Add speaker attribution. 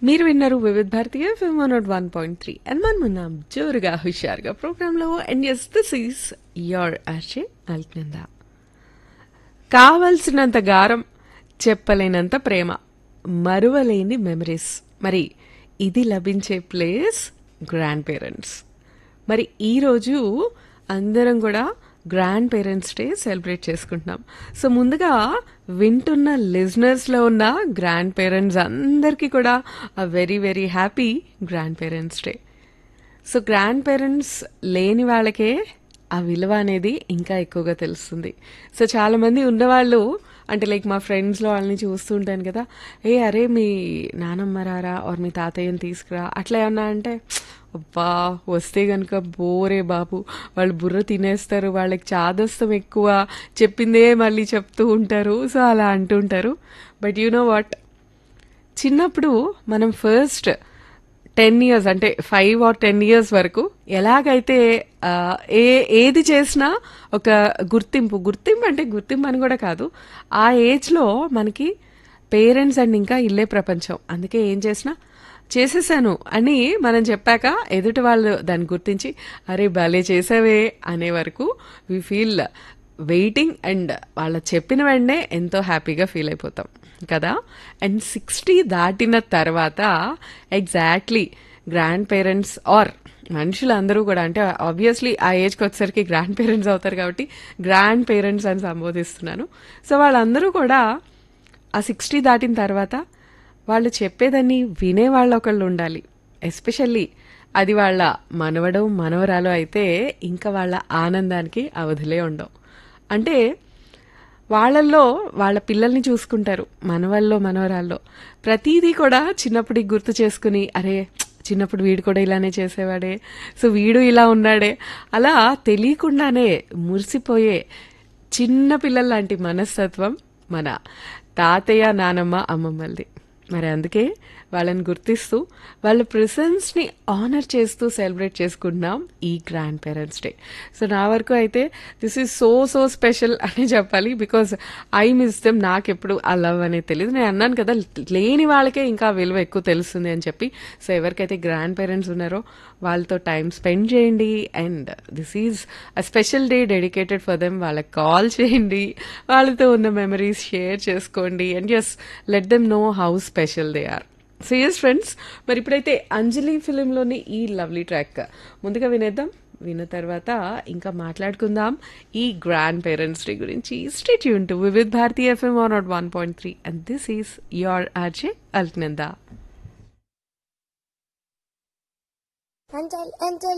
Speaker 1: మీరు విన్నారు Vividh Bharati FM not one point three and మనం ఉన్నాం జోరుగా హుషారుగా ప్రోగ్రాంలో and yes this is your RJ Alaknanda కావలసినంత గారం చెప్పలేనంత ప్రేమ మరువలేని మెమరీస్ మరి ఇది లభించే ప్లేస్ గ్రాండ్ పేరెంట్స్ మరి ఈరోజు అందరం కూడా గ్రాండ్ పేరెంట్స్ డే సెలబ్రేట్ చేసుకుంటున్నాం సో ముందుగా వింటున్న లిజనర్స్లో ఉన్న గ్రాండ్ పేరెంట్స్ అందరికీ కూడా uh very very happy grand parents day so grand parents లేని వాళ్ళకే ఆ విలువ అనేది ఇంకా ఎక్కువగా తెలుస్తుంది సో చాలా మంది ఉన్నవాళ్ళు అంటే లైక్ మా ఫ్రెండ్స్లో వాళ్ళని చూస్తూ ఉంటాను కదా ఏ అరే మీ నానమ్మ రారా ఆర్ మీ తాతయ్యని తీసుకురా అట్లా ఏమన్నా అంటే అబ్బా వస్తే కనుక బోరే బాబు వాళ్ళు బుర్ర తినేస్తారు వాళ్ళకి చాదస్తం ఎక్కువ చెప్పిందే మళ్ళీ చెప్తూ ఉంటారు సో అలా అంటుంటారు బట్ యు నో వాట్ చిన్నప్పుడు మనం ఫస్ట్ టెన్ ఇయర్స్ అంటే ఫైవ్ ఆర్ టెన్ ఇయర్స్ వరకు ఎలాగైతే ఆ, ఏ ఏది చేసినా ఒక గుర్తింపు గుర్తింపు అంటే గుర్తింపు అని కూడా కాదు ఆ ఏజ్లో మనకి పేరెంట్స్ అండ్ ఇంకా ఇల్లే ప్రపంచం అందుకే ఏం చేసినా చేసేసాను అని మనం చెప్పాక ఎదుటి వాళ్ళు దాన్ని గుర్తించి అరే భలే చేసావే అనే వరకు వి ఫీల్ వెయిటింగ్ అండ్ వాళ్ళ చెప్పిన వెంటనే ఎంతో హ్యాపీగా ఫీల్ అయిపోతాం కదా అండ్ సిక్స్టీ దాటిన తర్వాత ఎగ్జాక్ట్లీ గ్రాండ్ పేరెంట్స్ ఆర్ మనుషులందరూ కూడా అంటే ఆబ్వియస్లీ ఆ ఏజ్కి వచ్చేసరికి గ్రాండ్ పేరెంట్స్ అవుతారు కాబట్టి గ్రాండ్ పేరెంట్స్ అని సంబోధిస్తున్నాను సో వాళ్ళందరూ కూడా ఆ సిక్స్టీ దాటిన తర్వాత వాళ్ళు చెప్పేదాన్ని వినేవాళ్ళు ఒకళ్ళు ఉండాలి ఎస్పెషల్లీ అది వాళ్ళ మనవడు మనవరాలు అయితే ఇంకా వాళ్ళ ఆనందానికి అవధులే ఉండవు అంటే వాళ్ళల్లో వాళ్ళ పిల్లల్ని చూసుకుంటారు మనవల్లో మనవరాల్లో ప్రతిదీ కూడా చిన్నప్పుడు గుర్తు చేసుకుని అరే చిన్నప్పుడు వీడు కూడా ఇలానే చేసేవాడే సో వీడు ఇలా ఉన్నాడే అలా తెలియకుండానే మురిసిపోయే చిన్న పిల్లల లాంటి మనస్తత్వం మన తాతయ్య నానమ్మ అమ్మమ్మలది మరి అందుకే వాళ్ళని గుర్తిస్తూ వాళ్ళ ప్రెసెన్స్ని ఆనర్ చేస్తూ సెలబ్రేట్ చేసుకుంటున్నాం ఈ గ్రాండ్ పేరెంట్స్ డే సో నా వరకు అయితే this is so so special అని చెప్పాలి బికాజ్ ఐ మిస్ దెమ్ నాకు ఎప్పుడు ఆ లవ్ అనేది తెలియదు నేను అన్నాను కదా లేని వాళ్ళకే ఇంకా విలువ ఎక్కువ తెలుస్తుంది అని చెప్పి సో ఎవరికైతే గ్రాండ్ పేరెంట్స్ ఉన్నారో వాళ్ళతో టైం స్పెండ్ చేయండి and this is uh special day dedicated for them వాళ్ళకి కాల్ చేయండి వాళ్ళతో ఉన్న మెమరీస్ షేర్ చేసుకోండి and just let them know how special they are so yes friends మరి ఇప్పుడైతే అంజలి ఫిలింలోని ఈ లవ్లీ ట్రాక్ ముందుగా వినేద్దాం విన్న తర్వాత ఇంకా మాట్లాడుకుందాం ఈ గ్రాండ్ పేరెంట్స్ డే గురించి స్టేట్ యూన్ to Vividh Bharati FM one not one point three and this is your RJ Alaknanda
Speaker 2: Angel, Angel.